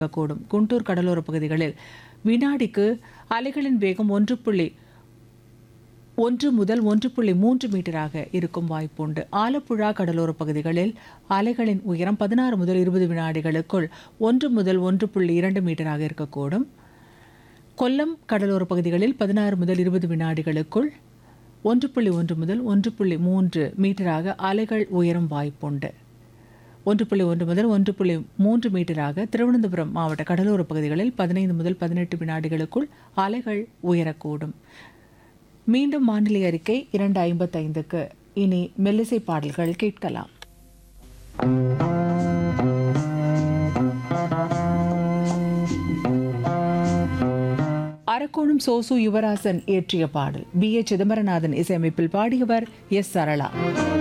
கூடும் குண்டூர் கடலோர பகுதிகளில் வினாடிக்கு அலைகளின் வேகம் ஒன்று புள்ளி ஒன்று முதல் ஒன்று புள்ளி மூன்று மீட்டராக இருக்கும் வாய்ப்புண்டு ஆலப்புழா கடலோர பகுதிகளில் அலைகளின் உயரம் பதினாறு முதல் இருபது வினாடிகளுக்குள் ஒன்று முதல் ஒன்று புள்ளி இரண்டு மீட்டராக இருக்கக்கூடும் கொல்லம் கடலோர பகுதிகளில் பதினாறு முதல் இருபது வினாடிகளுக்குள் ஒன்று புள்ளி ஒன்று முதல் ஒன்று புள்ளி மூன்று மீட்டராக அலைகள் உயரும் வாய்ப்புண்டு ஒன்று புள்ளி ஒன்று முதல் ஒன்று புள்ளி மூன்று மீட்டராக திருவனந்தபுரம் மாவட்ட கடலோர பகுதிகளில் பதினைந்து முதல் பதினெட்டு வினாடிகளுக்குள் அலைகள் உயரக்கூடும் மீண்டும் வானிலை அறிக்கை இரண்டு ஐம்பத்தைந்துக்கு இனி மெல்லிசை பாடல்கள் கேட்கலாம் அரக்கோணம் சோசு யுவராசன் இயற்றிய பாடல் பி ஏ சிதம்பரநாதன் இசையமைப்பில் பாடியவர் எஸ் சரளா